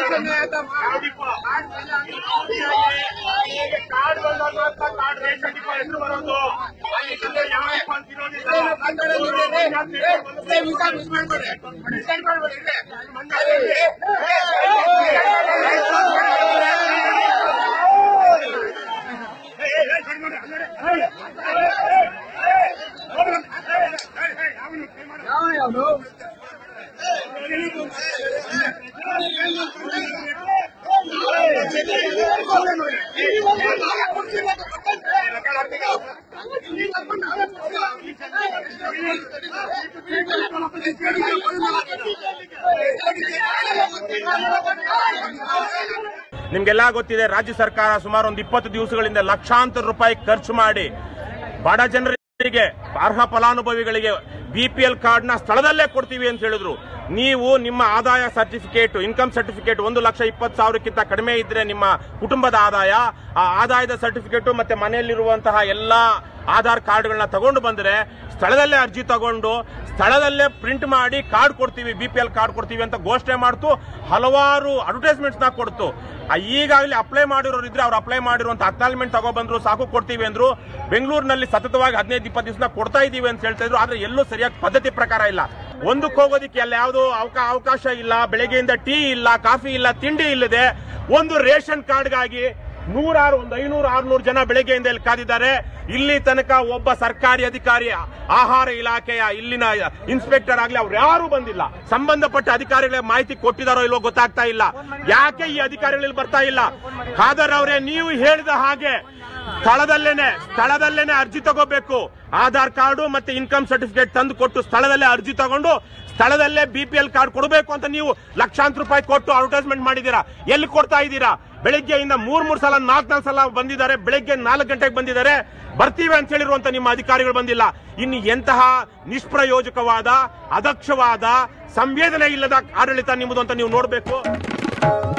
ಕಾರ್ಡ್ಗಳನ್ನ ಮಾತ್ರ card ration depot ಹೆಸರು ಬರೋದು ಯಾವ ನಿಮ್ಗೆಲ್ಲ ಗೊತ್ತಿದೆ ರಾಜ್ಯ ಸರ್ಕಾರ ಸುಮಾರು ಒಂದು ಇಪ್ಪತ್ತು ದಿವಸಗಳಿಂದ ಲಕ್ಷಾಂತರ ರೂಪಾಯಿ ಖರ್ಚು ಮಾಡಿ ಬಡ ಜನರಿಗೆ ಅರ್ಹ ಫಲಾನುಭವಿಗಳಿಗೆ ಬಿಪಿಎಲ್ ಕಾರ್ಡ್ ನ ಸ್ಥಳದಲ್ಲೇ ಕೊಡ್ತೀವಿ ಅಂತ ಹೇಳಿದ್ರು ನೀವು ನಿಮ್ಮ ಆದಾಯ ಸರ್ಟಿಫಿಕೇಟ್ ಇನ್ಕಮ್ ಸರ್ಟಿಫಿಕೇಟ್ ಒಂದು ಲಕ್ಷ ಇಪ್ಪತ್ತು ಸಾವಿರಕ್ಕಿಂತ ಕಡಿಮೆ ಇದ್ರೆ ನಿಮ್ಮ ಕುಟುಂಬದ ಆದಾಯ ಆ ಆದಾಯದ ಸರ್ಟಿಫಿಕೇಟ್ ಮತ್ತೆ ಮನೆಯಲ್ಲಿರುವಂತಹ ಎಲ್ಲಾ ಆಧಾರ್ ಕಾರ್ಡ್ಗಳನ್ನ ತಗೊಂಡು ಬಂದ್ರೆ ಸ್ಥಳದಲ್ಲೇ ಅರ್ಜಿ ತಗೊಂಡು ಸ್ಥಳದಲ್ಲೇ ಪ್ರಿಂಟ್ ಮಾಡಿ ಕಾರ್ಡ್ ಕೊಡ್ತೀವಿ ಬಿ ಪಿ ಎಲ್ ಕಾರ್ಡ್ ಕೊಡ್ತೀವಿ ಅಂತ ಘೋಷಣೆ ಮಾಡ್ತು ಹಲವಾರು ಅಡ್ವರ್ಟೈಸ್ಮೆಂಟ್ಸ್ ನ ಕೊಡ್ತು ಆ ಈಗಾಗಲೇ ಅಪ್ಲೈ ಮಾಡಿರೋರು ಇದ್ರೆ ಅವ್ರು ಅಪ್ಲೈ ಮಾಡಿರುವಂತ ಅಕ್ನಾಲ್ಮೆಂಟ್ ತಗೊಬಂದ್ರು ಸಾಕು ಕೊಡ್ತೀವಿ ಅಂದ್ರು ಬೆಂಗಳೂರಿನಲ್ಲಿ ಸತತವಾಗಿ ಹದಿನೈದು ಇಪ್ಪತ್ತು ದಿವಸ ಕೊಡ್ತಾ ಇದೀವಿ ಅಂತ ಹೇಳ್ತಾ ಇದ್ರು ಆದ್ರೆ ಎಲ್ಲೂ ಸರಿಯಾಗಿ ಪದ್ಧತಿ ಪ್ರಕಾರ ಇಲ್ಲ ಒಂದಕ್ಕೆ ಹೋಗೋದಿಕ್ಕೆ ಎಲ್ಲ ಯಾವ್ದು ಅವಕ- ಅವಕಾಶ ಇಲ್ಲ ಬೆಳಗ್ಗೆಯಿಂದ ಟೀ ಇಲ್ಲ ಕಾಫಿ ಇಲ್ಲ ತಿಂಡಿ ಇಲ್ಲದೆ ಒಂದು ರೇಷನ್ ಕಾರ್ಡ್ಗಾಗಿ ನೂರಾರು ಒಂದು ಐನೂರು ಆರ್ನೂರು ಜನ ಬೆಳಗ್ಗೆಯಿಂದ ಇಲ್ಲಿ ಕಾದಿದ್ದಾರೆ ಇಲ್ಲಿ ತನಕ ಒಬ್ಬ ಸರ್ಕಾರಿ ಅಧಿಕಾರಿ ಆಹಾರ ಇಲಾಖೆಯ ಇಲ್ಲಿನ ಇನ್ಸ್ಪೆಕ್ಟರ್ ಆಗ್ಲಿ ಅವ್ರು ಯಾರು ಬಂದಿಲ್ಲ ಸಂಬಂಧಪಟ್ಟ ಅಧಿಕಾರಿಗಳಿಗೆ ಮಾಹಿತಿ ಕೊಟ್ಟಿದಾರೋ ಇಲ್ವೋ ಗೊತ್ತಾಗ್ತಾ ಇಲ್ಲ ಯಾಕೆ ಈ ಅಧಿಕಾರಿಗಳು ಇಲ್ಲಿ ಬರ್ತಾ ಇಲ್ಲ ಖಾದರ್ ಅವರೇ ನೀವು ಹೇಳಿದ ಹಾಗೆ ಸ್ಥಳದಲ್ಲೇನೆ ಸ್ಥಳದಲ್ಲೇನೆ ಅರ್ಜಿ ತಗೋಬೇಕು ಆಧಾರ್ ಕಾರ್ಡು ಮತ್ತೆ ಇನ್ಕಮ್ ಸರ್ಟಿಫಿಕೇಟ್ ತಂದು ಕೊಟ್ಟು ಸ್ಥಳದಲ್ಲೇ ಅರ್ಜಿ ತಗೊಂಡು ಸ್ಥಳದಲ್ಲೇ ಬಿಪಿಎಲ್ ಕಾರ್ಡ್ ಕೊಡಬೇಕು ಅಂತ ನೀವು ಲಕ್ಷಾಂತರ ರೂಪಾಯಿ ಕೊಟ್ಟು ಅಡ್ವರ್ಟೈಸ್ಮೆಂಟ್ ಮಾಡಿದ್ದೀರಾ ಎಲ್ಲಿ ಕೊಡ್ತಾ ಇದ್ದೀರಾ ಬೆಳಿಗ್ಗೆಯಿಂದ ಮೂರ್ ಮೂರ್ ಸಲ ನಾಲ್ಕು ನಾಲ್ಕು ಸಲ ಬಂದಿದ್ದಾರೆ ಬೆಳಿಗ್ಗೆ ನಾಲ್ಕು ಗಂಟೆಗೆ ಬಂದಿದ್ದಾರೆ ಬರ್ತೀವಿ ಅಂತ ಹೇಳಿರುವಂತ ನಿಮ್ಮ ಅಧಿಕಾರಿಗಳು ಬಂದಿಲ್ಲ ಇನ್ನು ಎಂತಹ ನಿಷ್ಪ್ರಯೋಜಕವಾದ ಅದಕ್ಷವಾದ ಸಂವೇದನೆ ಇಲ್ಲದ ಆಡಳಿತ ನಿಮ್ಮದು ಅಂತ ನೀವು ನೋಡಬೇಕು